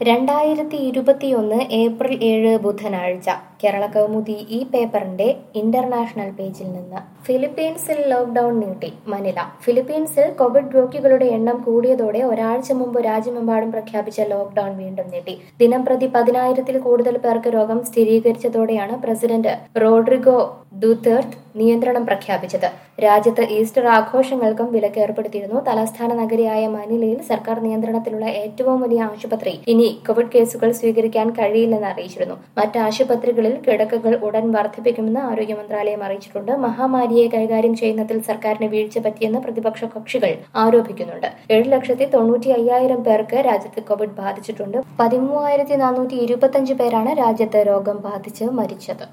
രണ്ടായിരത്തി ഇരുപത്തിയൊന്ന് ഏപ്രിൽ ഏഴ് ബുധനാഴ്ച കേരള കൗമുദി ഈ പേപ്പറിന്റെ ഇന്റർനാഷണൽ പേജിൽ നിന്ന് ഫിലിപ്പീൻസിൽ ലോക്ഡൌൺ നീട്ടി മനില ഫിലിപ്പീൻസിൽ കോവിഡ് രോഗികളുടെ എണ്ണം കൂടിയതോടെ ഒരാഴ്ച മുമ്പ് രാജ്യമെമ്പാടും പ്രഖ്യാപിച്ച ലോക്ഡൌൺ വീണ്ടും നീട്ടി ദിനം പ്രതി പതിനായിരത്തിൽ കൂടുതൽ പേർക്ക് രോഗം സ്ഥിരീകരിച്ചതോടെയാണ് പ്രസിഡന്റ് റോഡ്രിഗോ ദുതേർത്ത് നിയന്ത്രണം പ്രഖ്യാപിച്ചത് രാജ്യത്ത് ഈസ്റ്റർ ആഘോഷങ്ങൾക്കും വിലക്ക് ഏർപ്പെടുത്തിയിരുന്നു തലസ്ഥാന നഗരിയായ മനിലയിൽ സർക്കാർ നിയന്ത്രണത്തിലുള്ള ഏറ്റവും വലിയ ആശുപത്രി ഇനി കോവിഡ് കേസുകൾ സ്വീകരിക്കാൻ കഴിയില്ലെന്ന് അറിയിച്ചിരുന്നു മറ്റ് ആശുപത്രികളിൽ കിടക്കകൾ ഉടൻ വർദ്ധിപ്പിക്കുമെന്ന് ആരോഗ്യ മന്ത്രാലയം അറിയിച്ചിട്ടുണ്ട് മഹാമാരിയെ കൈകാര്യം ചെയ്യുന്നതിൽ സർക്കാരിന് വീഴ്ച പറ്റിയെന്ന് പ്രതിപക്ഷ കക്ഷികൾ ആരോപിക്കുന്നുണ്ട് ഏഴ് ലക്ഷത്തി തൊണ്ണൂറ്റി അയ്യായിരം പേർക്ക് രാജ്യത്ത് കോവിഡ് ബാധിച്ചിട്ടുണ്ട് പതിമൂവായിരത്തി നാനൂറ്റി ഇരുപത്തിയഞ്ച് പേരാണ് രാജ്യത്ത് രോഗം ബാധിച്ച് മരിച്ചത്